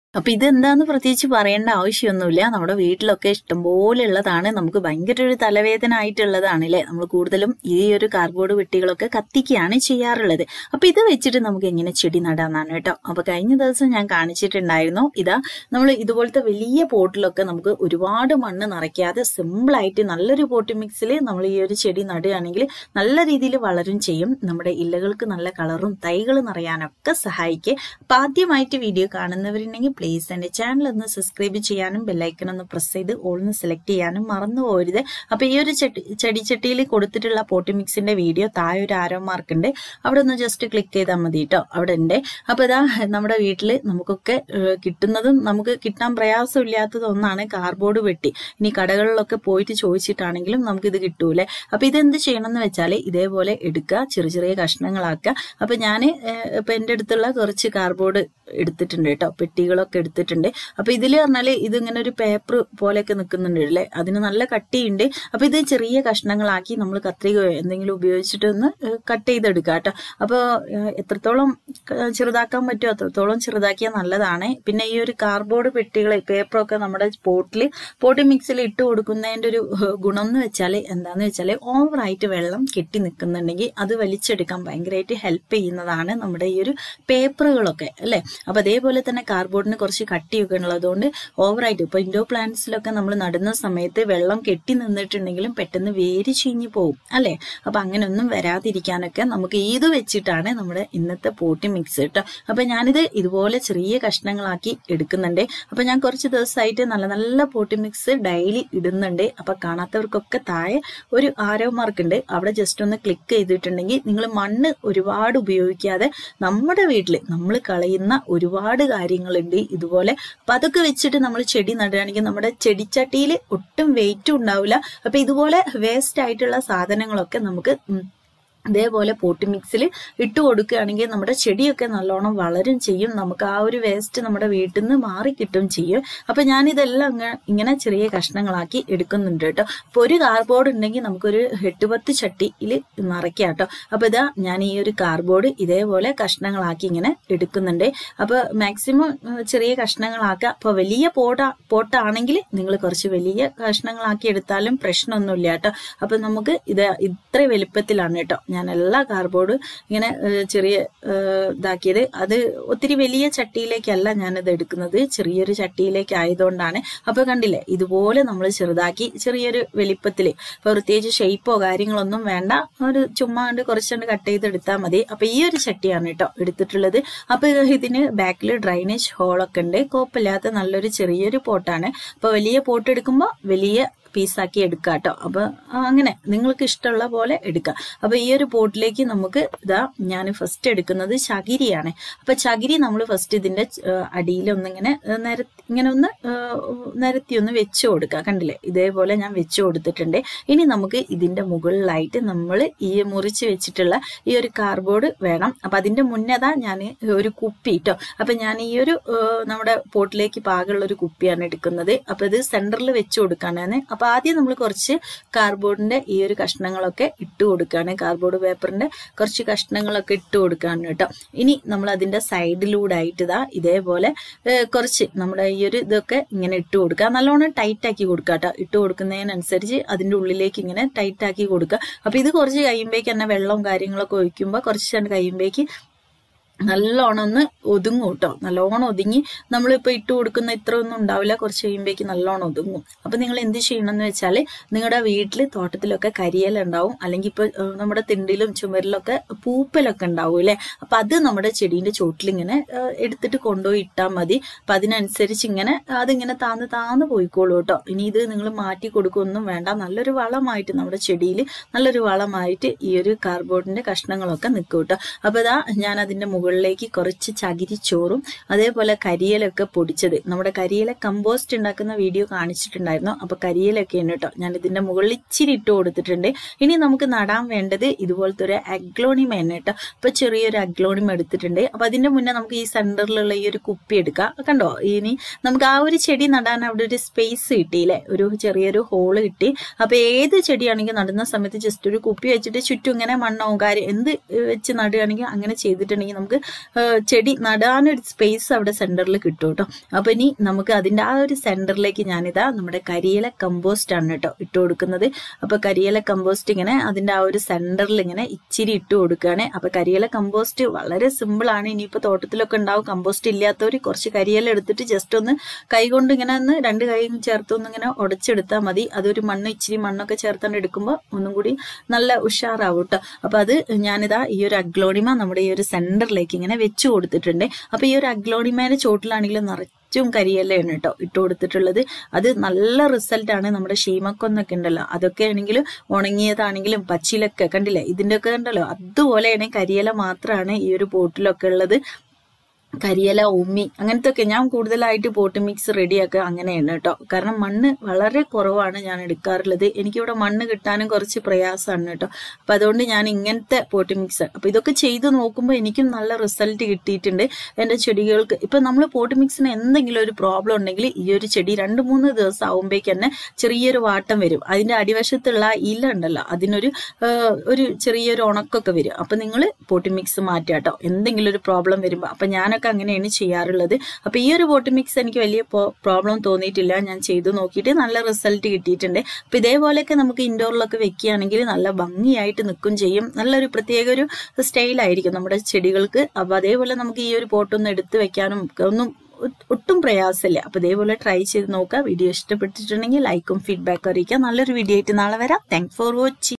അപ്പൊ ഇതെന്താന്ന് പ്രത്യേകിച്ച് പറയേണ്ട ആവശ്യമൊന്നുമില്ല നമ്മുടെ വീട്ടിലൊക്കെ ഇഷ്ടംപോലെ ഉള്ളതാണ് നമുക്ക് ഭയങ്കര ഒരു തലവേദന ആയിട്ടുള്ളതാണ് അല്ലെ നമ്മൾ കൂടുതലും ഈ ഒരു കാർഡ്ബോർഡ് വെട്ടികളൊക്കെ കത്തിക്കുകയാണ് ചെയ്യാറുള്ളത് അപ്പൊ ഇത് വെച്ചിട്ട് നമുക്ക് എങ്ങനെ ചെടി നടാന്നാണ് കേട്ടോ അപ്പൊ കഴിഞ്ഞ ദിവസം ഞാൻ കാണിച്ചിട്ടുണ്ടായിരുന്നു ഇതാ നമ്മൾ ഇതുപോലത്തെ വലിയ പോട്ടിലൊക്കെ നമുക്ക് ഒരുപാട് മണ്ണ് നിറയ്ക്കാതെ സിമ്പിൾ ആയിട്ട് നല്ലൊരു പോട്ടി മിക്സിൽ നമ്മൾ ഈ ഒരു ചെടി നടുകയാണെങ്കിൽ നല്ല രീതിയിൽ വളരും ചെയ്യും നമ്മുടെ ഇലകൾക്ക് നല്ല കളറും തൈകൾ നിറയാനൊക്കെ സഹായിക്കും അപ്പൊ ആദ്യമായിട്ട് വീഡിയോ കാണുന്നവരുണ്ടെങ്കിൽ പ്ലീസ് എന്റെ ചാനൽ ഒന്ന് സബ്സ്ക്രൈബ് ചെയ്യാനും ബെല്ലൈക്കൺ ഒന്ന് പ്രസ് ചെയ്ത് ഓൾന്ന് സെലക്ട് ചെയ്യാനും മറന്നു പോരുത് അപ്പൊ ഈ ഒരു ചെടി ചെടിച്ചട്ടിയിൽ കൊടുത്തിട്ടുള്ള പോട്ടി മിക്സിന്റെ വീഡിയോ താഴെ ഒരു ആരോ മാർക്ക് ഉണ്ട് അവിടെ ഒന്ന് ജസ്റ്റ് ക്ലിക്ക് ചെയ്താൽ മതി കേട്ടോ അവിടെ ഉണ്ട് അപ്പൊ ഇതാ നമ്മുടെ വീട്ടിൽ നമുക്കൊക്കെ ഏഹ്, കിട്ടുന്നതും നമുക്ക് കിട്ടാൻ പ്രയാസമില്ലാത്തത് ഒന്നാണ് കാർബോർഡ് വെട്ടി ഇനി കടകളിലൊക്കെ പോയിട്ട് ചോദിച്ചിട്ടാണെങ്കിലും നമുക്ക് ഇത് കിട്ടൂലേ അപ്പൊ ഇതെന്ത് ചെയ്യണം എന്ന് വെച്ചാൽ ഇതേപോലെ എടുക്കുക ചെറിയ ചെറിയ കഷ്ണങ്ങളാക്കുക അപ്പൊ ഞാൻ ഇപ്പൊ എന്റെ അടുത്തുള്ള കുറച്ച് കാർബോർഡ് എടുത്തിട്ടുണ്ട് കേട്ടോ പെട്ടികളൊക്കെ എടുത്തിട്ടുണ്ട് അപ്പൊ ഇതിൽ പറഞ്ഞാല് ഇതിങ്ങനെ ഒരു പേപ്പർ പോലെയൊക്കെ നിൽക്കുന്നുണ്ട് അല്ലേ അതിന് നല്ല കട്ടിയുണ്ട് അപ്പൊ ഇത് ചെറിയ കഷ്ണങ്ങളാക്കി നമ്മൾ കത്രികയോ എന്തെങ്കിലും ഉപയോഗിച്ചിട്ട് ഒന്ന് കട്ട് ചെയ്തെടുക്കുക കേട്ടോ അപ്പോൾ എത്രത്തോളം ക- ചെറുതാക്കാൻ പറ്റുമോ അത്രത്തോളം ചെറുതാക്കിയാൽ നല്ലതാണ് പിന്നെ ഈ ഒരു കാർഡ്ബോർഡ് പെട്ടികൾ പേപ്പറൊക്കെ നമ്മുടെ പോട്ടിൽ പോട്ടി മിക്സിൽ ഇട്ട് കൊടുക്കുന്നതിന്റെ ഒരു ഏഹ്, ഗുണം എന്ന് വെച്ചാൽ എന്താന്ന് വെച്ചാൽ ഓവറായിട്ട് വെള്ളം കെട്ടി നിൽക്കുന്നുണ്ടെങ്കിൽ അത് വലിച്ചെടുക്കാൻ ഭയങ്കരമായിട്ട് ഹെൽപ്പ് ചെയ്യുന്നതാണ് നമ്മുടെ ഈ ഒരു പേപ്പറുകളൊക്കെ അല്ലേ അപ്പൊ അതേപോലെ തന്നെ കാർഡ്ബോർഡിന് കുറച്ച് കട്ടിയൊക്കെ ഉള്ളതുകൊണ്ട് ഓവറായിട്ട് ഇപ്പൊ ഇൻഡോർ പ്ലാന്റ്സിലൊക്കെ നമ്മൾ നടുന്ന സമയത്ത് വെള്ളം കെട്ടി നിന്നിട്ടുണ്ടെങ്കിലും പെട്ടെന്ന് വേര് ചീഞ്ഞു പോകും അല്ലേ അപ്പൊ അങ്ങനെയൊന്നും വരാതിരിക്കാനൊക്കെ നമുക്ക് ഇത് വെച്ചിട്ടാണ് നമ്മുടെ ഇന്നത്തെ പോട്ടി മിക്സ് കേട്ടോ അപ്പൊ ഞാനിത് ഇതുപോലെ ചെറിയ കഷ്ണങ്ങളാക്കി എടുക്കുന്നുണ്ട് അപ്പൊ ഞാൻ കുറച്ച് ദിവസമായിട്ട് നല്ല നല്ല പോട്ടി മിക്സ് ഡെയിലി ഇടുന്നുണ്ട് അപ്പൊ കാണാത്തവർക്കൊക്കെ താഴെ ഒരു ആരോ മാർക്ക് ഉണ്ട് അവിടെ ജസ്റ്റ് ഒന്ന് ക്ലിക്ക് ചെയ്തിട്ടുണ്ടെങ്കിൽ നിങ്ങൾ മണ്ണ് ഒരുപാട് ഉപയോഗിക്കാതെ നമ്മുടെ വീട്ടിൽ നമ്മൾ കളയുന്ന ഒരുപാട് കാര്യങ്ങളുണ്ട് ഇതുപോലെ അപ്പൊ അതൊക്കെ വെച്ചിട്ട് നമ്മൾ ചെടി നടുകയാണെങ്കിൽ നമ്മുടെ ചെടിച്ചട്ടിയിൽ ഒട്ടും വെയിറ്റും ഉണ്ടാവില്ല അപ്പൊ ഇതുപോലെ വേസ്റ്റ് ആയിട്ടുള്ള സാധനങ്ങളൊക്കെ നമുക്ക് ഉം ഇതേപോലെ പോട്ടി മിക്സിൽ ഇട്ട് കൊടുക്കുകയാണെങ്കിൽ നമ്മുടെ ചെടിയൊക്കെ നല്ലോണം വളരും ചെയ്യും നമുക്ക് ആ ഒരു വേസ്റ്റ് നമ്മുടെ വീട്ടിൽ നിന്ന് മാറി കിട്ടും ചെയ്യും അപ്പൊ ഞാൻ ഇതെല്ലാം അങ്ങ് ഇങ്ങനെ ചെറിയ കഷ്ണങ്ങളാക്കി എടുക്കുന്നുണ്ട് കേട്ടോ അപ്പൊ ഒരു കാർബോർഡ് ഉണ്ടെങ്കിൽ നമുക്കൊരു എട്ടുപത്ത് ചട്ടിയിൽ നിറയ്ക്കാം കേട്ടോ അപ്പൊ ഇതാ ഞാൻ ഈ ഒരു കാർബോർഡ് ഇതേപോലെ കഷ്ണങ്ങളാക്കി ഇങ്ങനെ എടുക്കുന്നുണ്ട് അപ്പൊ മാക്സിമം ഏഹ്, ചെറിയ കഷ്ണങ്ങളാക്കുക അപ്പൊ വലിയ പോട്ട പോട്ടാണെങ്കിൽ നിങ്ങൾ കുറച്ച് വലിയ കഷ്ണങ്ങളാക്കി എടുത്താലും പ്രശ്നമൊന്നുമില്ല കേട്ടോ അപ്പൊ നമുക്ക് ഇത് ഇത്ര വലുപ്പത്തിലാണ് കേട്ടോ ഞാൻ എല്ലാ കാർബോർഡ് ഇങ്ങനെ ഏഹ്, ചെറിയ ഏഹ്, ഇതാക്കിയത് അത് ഒത്തിരി വലിയ ചട്ടിയിലേക്കല്ല ഞാനത് എടുക്കുന്നത് ചെറിയൊരു ചട്ടിയിലേക്ക് ആയതുകൊണ്ടാണ് അപ്പൊ കണ്ടില്ലേ ഇതുപോലെ നമ്മൾ ചെറുതാക്കി ചെറിയൊരു വലിപ്പത്തില് ഇപ്പൊ പ്രത്യേകിച്ച് ഷെയ്പ്പോ കാര്യങ്ങളൊന്നും വേണ്ട ഒരു ചുമ്മാ കണ്ട് കുറച്ചുകൊണ്ട് കട്ട് ചെയ്തെടുത്താൽ മതി അപ്പൊ ഈ ഒരു ചട്ടിയാണ് കേട്ടോ എടുത്തിട്ടുള്ളത് അപ്പൊ ഇതിന് ബാക്കിൽ ഡ്രൈനേജ് ഹോളൊക്കെ ഉണ്ട് കോപ്പില്ലാത്ത നല്ലൊരു ചെറിയൊരു പോട്ടാണ് അപ്പൊ വലിയ പോട്ട് എടുക്കുമ്പോൾ വലിയ പീസാക്കി എടുക്കുക കേട്ടോ അപ്പൊ അങ്ങനെ നിങ്ങൾക്ക് ഇഷ്ടമുള്ള പോലെ എടുക്കുക അപ്പൊ ഈ ഒരു പോട്ടിലേക്ക് നമുക്ക് ഇതാ ഞാൻ ഫസ്റ്റ് എടുക്കുന്നത് ചകിരിയാണ് അപ്പൊ ചകിരി നമ്മൾ ഫസ്റ്റ് ഇതിന്റെ അടിയിൽ ഒന്നിങ്ങനെ ഏഹ്, നിര ഇങ്ങനെ ഒന്ന് ഏഹ്, നിരത്തി ഒന്ന് വെച്ച് കൊടുക്കുക കണ്ടില്ലേ ഇതേപോലെ ഞാൻ വെച്ച് കൊടുത്തിട്ടുണ്ട് ഇനി നമുക്ക് ഇതിന്റെ മുകളിലായിട്ട് നമ്മൾ ഈ മുറിച്ച് വെച്ചിട്ടുള്ള ഈ ഒരു കാർബോർഡ് വേണം അപ്പൊ അതിന്റെ മുന്നേതാ ഞാൻ ഒരു കുപ്പി കേട്ടോ അപ്പൊ ഞാൻ ഈ ഒരു ഏഹ്, നമ്മുടെ പോട്ടിലേക്ക് പാകമുള്ള ഒരു കുപ്പിയാണ് എടുക്കുന്നത് അപ്പൊ ഇത് സെന്ററിൽ വെച്ച് കൊടുക്കാനാണ് അപ്പൊ ആദ്യം നമ്മൾ കുറച്ച് കാർബോർഡിന്റെ ഈ ഒരു കഷ്ണങ്ങളൊക്കെ ഇട്ട് കൊടുക്കുകയാണ് കാർബോർഡ് പേപ്പറിന്റെ കുറച്ച് കഷ്ണങ്ങളൊക്കെ ഇട്ട് കൊടുക്കുകയാണ് കേട്ടോ ഇനി നമ്മൾ അതിന്റെ സൈഡിലൂടെ ആയിട്ട് ഇതാ ഇതേപോലെ ഏഹ്, കുറച്ച് നമ്മുടെ ഈ ഒരു ഇതൊക്കെ ഇങ്ങനെ ഇട്ട് കൊടുക്കുക നല്ലോണം ടൈറ്റ് ആക്കി കൊടുക്കുക കേട്ടോ ഇട്ട് കൊടുക്കുന്നതിനനുസരിച്ച് അതിന്റെ ഉള്ളിലേക്ക് ഇങ്ങനെ ടൈറ്റ് ആക്കി കൊടുക്കുക അപ്പൊ ഇത് കുറച്ച് കഴിയുമ്പോഴേക്ക് തന്നെ വെള്ളവും കാര്യങ്ങളൊക്കെ ഒഴിക്കുമ്പോൾ കുറച്ച് കഴിയുമ്പോഴേക്ക് നല്ലോണം ഒന്ന് ഒതുങ്ങും കേട്ടോ നല്ലോണം ഒതുങ്ങി നമ്മളിപ്പോൾ ഇട്ട് കൊടുക്കുന്ന ഇത്ര ഒന്നും ഉണ്ടാവില്ല കുറച്ച് കഴിയുമ്പോഴേക്ക് നല്ലോണം ഒതുങ്ങും അപ്പൊ നിങ്ങൾ എന്ത് ചെയ്യണം എന്ന് വെച്ചാൽ നിങ്ങളുടെ വീട്ടിൽ തോട്ടത്തിലൊക്കെ കരിയില ഉണ്ടാവും അല്ലെങ്കിൽ ഇപ്പൊ ഏഹ്, നമ്മുടെ തിണ്ടിലും ചുമരിലൊക്കെ പൂപ്പലൊക്കെ ഉണ്ടാവും അല്ലെ അപ്പൊ അത് നമ്മുടെ ചെടീന്റെ ചോട്ടിൽ ഇങ്ങനെ ഏഹ്, എടുത്തിട്ട് കൊണ്ടുപോയി ഇട്ടാൽ മതി അപ്പൊ അതിനനുസരിച്ച് ഇങ്ങനെ അതിങ്ങനെ താന്ന് താന്ന് പോയിക്കോളൂ കേട്ടോ ഇനി ഇത് നിങ്ങൾ മാറ്റി കൊടുക്കുകയൊന്നും വേണ്ട നല്ലൊരു വളമായിട്ട് നമ്മുടെ ചെടിയിൽ നല്ലൊരു വളമായിട്ട് ഈ ഒരു കാർബോർഡിന്റെ കഷ്ണങ്ങളൊക്കെ നിൽക്കും കേട്ടോ അപ്പൊ ഇതാ ഞാൻ അതിന്റെ മുകളിലേക്ക് കുറച്ച് ചകിരിച്ചോറും അതേപോലെ കരിയിലൊക്കെ പൊടിച്ചത് നമ്മുടെ കരിയില കമ്പോസ്റ്റ് ഉണ്ടാക്കുന്ന വീഡിയോ കാണിച്ചിട്ടുണ്ടായിരുന്നു അപ്പൊ കരിയിലൊക്കെയാണ് കേട്ടോ ഞാൻ ഇതിന്റെ മുകളിൽ ഇച്ചിരി ഇട്ട് കൊടുത്തിട്ടുണ്ട് ഇനി നമുക്ക് നടാൻ വേണ്ടത് ഇതുപോലത്തെ ഒരു അഗ്ലോണിമ തന്നെ കേട്ടോ അപ്പൊ ചെറിയൊരു അഗ്ലോണിമ എടുത്തിട്ടുണ്ട് അപ്പൊ അതിന്റെ മുന്നേ നമുക്ക് ഈ സെന്ററിലുള്ള ഈ ഒരു കുപ്പി എടുക്കാം കണ്ടോ ഇനി നമുക്ക് ആ ഒരു ചെടി നടാൻ അവിടെ ഒരു സ്പേസ് കിട്ടിയില്ലേ ഒരു ചെറിയൊരു ഹോള് കിട്ടി അപ്പൊ ഏത് ചെടിയാണെങ്കിൽ നടുന്ന സമയത്ത് ജസ്റ്റ് ഒരു കുപ്പി വെച്ചിട്ട് ചുറ്റും ഇങ്ങനെ മണ്ണോ കാര്യം എന്ത് വെച്ച് നടുകയാണെങ്കിൽ അങ്ങനെ ചെയ്തിട്ടുണ്ടെങ്കിൽ നമുക്ക് ആ, ചെടി നടാനൊരു സ്പേസ് അവിടെ സെന്ററിൽ കിട്ടും കേട്ടോ അപ്പൊ ഇനി നമുക്ക് അതിന്റെ ആ ഒരു സെന്ററിലേക്ക് ഞാനിതാ നമ്മുടെ കരിയില കമ്പോസ്റ്റ് ആണ് കേട്ടോ ഇട്ട് കൊടുക്കുന്നത് അപ്പൊ കരിയില കമ്പോസ്റ്റ് ഇങ്ങനെ അതിന്റെ ആ ഒരു സെന്ററിൽ ഇങ്ങനെ ഇച്ചിരി ഇട്ട് കൊടുക്കുകയാണ് അപ്പൊ കരിയില കമ്പോസ്റ്റ് വളരെ സിമ്പിൾ ആണ് ഇനിയിപ്പോ തോട്ടത്തിലൊക്കെ ഉണ്ടാവും കമ്പോസ്റ്റ് ഇല്ലാത്തവർ കുറച്ച് കരിയില എടുത്തിട്ട് ജസ്റ്റ് ഒന്ന് കൈ കൊണ്ട് ഇങ്ങനെ ഒന്ന് രണ്ട് കൈയും ചേർത്ത് ഒന്ന് ഇങ്ങനെ ഉടച്ചെടുത്താൽ മതി അതൊരു മണ്ണ് ഇച്ചിരി മണ്ണൊക്കെ ചേർത്താണ്ട് എടുക്കുമ്പോൾ ഒന്നും കൂടി നല്ല ഉഷാറാവും കേട്ടോ അപ്പൊ അത് ഞാനിതാ ഈ ഒരു അഗ്ലോണിമ നമ്മുടെ ഈ ഒരു സെന്ററിലേക്ക് ഇങ്ങനെ വെച്ചു കൊടുത്തിട്ടുണ്ട് അപ്പൊ ഈ ഒരു അഗ്ലോണിമയുടെ ചോട്ടിലാണെങ്കിലും നിറച്ചും കരിയല്ലാണ് കേട്ടോ ഇട്ട് കൊടുത്തിട്ടുള്ളത് അത് നല്ല റിസൾട്ട് ആണ് നമ്മുടെ ഷീമക്കൊന്നൊക്കെ ഉണ്ടല്ലോ അതൊക്കെ ആണെങ്കിലും ഉണങ്ങിയതാണെങ്കിലും പച്ചിലൊക്കെ കണ്ടില്ലേ ഇതിന്റെ ഒക്കെ ഉണ്ടല്ലോ അതുപോലെയാണ് കരിയില മാത്രമാണ് ഈ ഒരു പോട്ടിലൊക്കെ ഉള്ളത് കരിയില ഉമ്മി അങ്ങനത്തെ ഒക്കെ ഞാൻ കൂടുതലായിട്ട് പോട്ട് മിക്സ് റെഡിയാക്കുക അങ്ങനെയാണ് കേട്ടോ കാരണം മണ്ണ് വളരെ കുറവാണ് ഞാൻ എടുക്കാറുള്ളത് എനിക്കിവിടെ മണ്ണ് കിട്ടാനും കുറച്ച് പ്രയാസമാണ് കേട്ടോ അപ്പൊ അതുകൊണ്ട് ഞാൻ ഇങ്ങനത്തെ പോട്ട് മിക്സ് അപ്പൊ ഇതൊക്കെ ചെയ്ത് നോക്കുമ്പോൾ എനിക്കും നല്ല റിസൾട്ട് കിട്ടിയിട്ടുണ്ട് എൻ്റെ ചെടികൾക്ക് ഇപ്പൊ നമ്മൾ പോട്ട് മിക്സിന് എന്തെങ്കിലും ഒരു പ്രോബ്ലം ഉണ്ടെങ്കിൽ ഈ ഒരു ചെടി രണ്ട് മൂന്ന് ദിവസം ആവുമ്പോഴേക്ക് തന്നെ ചെറിയൊരു വാട്ടം വരും അതിന്റെ അടിവശത്തുള്ള ഇല ഉണ്ടല്ലോ അതിനൊരു ആ, ഒരു ചെറിയൊരു ഉണക്കൊക്കെ വരും അപ്പൊ നിങ്ങൾ പോട്ടി മിക്സ് മാറ്റുക കേട്ടോ എന്തെങ്കിലും ഒരു പ്രോബ്ലം വരുമ്പോൾ അപ്പൊ ഞാനൊക്കെ അങ്ങനെയാണ് ചെയ്യാറുള്ളത് അപ്പൊ ഈ ഒരു പോട്ടി മിക്സ് എനിക്ക് വലിയ പ്രോബ്ലം തോന്നിയിട്ടില്ല ഞാൻ ചെയ്തു നോക്കിയിട്ട് നല്ല റിസൾട്ട് കിട്ടിയിട്ടുണ്ട് അപ്പൊ ഇതേപോലെയൊക്കെ നമുക്ക് ഇൻഡോറിലൊക്കെ വെക്കുകയാണെങ്കിൽ നല്ല ഭംഗിയായിട്ട് നിൽക്കും ചെയ്യും നല്ലൊരു പ്രത്യേക ഒരു സ്റ്റൈലായിരിക്കും നമ്മുടെ ചെടികൾക്ക് അപ്പൊ അതേപോലെ നമുക്ക് ഈ ഒരു പോട്ടൊന്ന് എടുത്ത് വെക്കാനും ഒക്കെ ഒന്നും ഒ- ഒട്ടും പ്രയാസമില്ല അപ്പൊ ഇതേപോലെ ട്രൈ ചെയ്ത് നോക്കുക വീഡിയോ ഇഷ്ടപ്പെട്ടിട്ടുണ്ടെങ്കിൽ ലൈക്കും ഫീഡ്ബാക്കും അറിയിക്കാം നല്ലൊരു വീഡിയോ ആയിട്ട് നാളെ വരാം താങ്ക് ഫോർ വാച്ചിങ്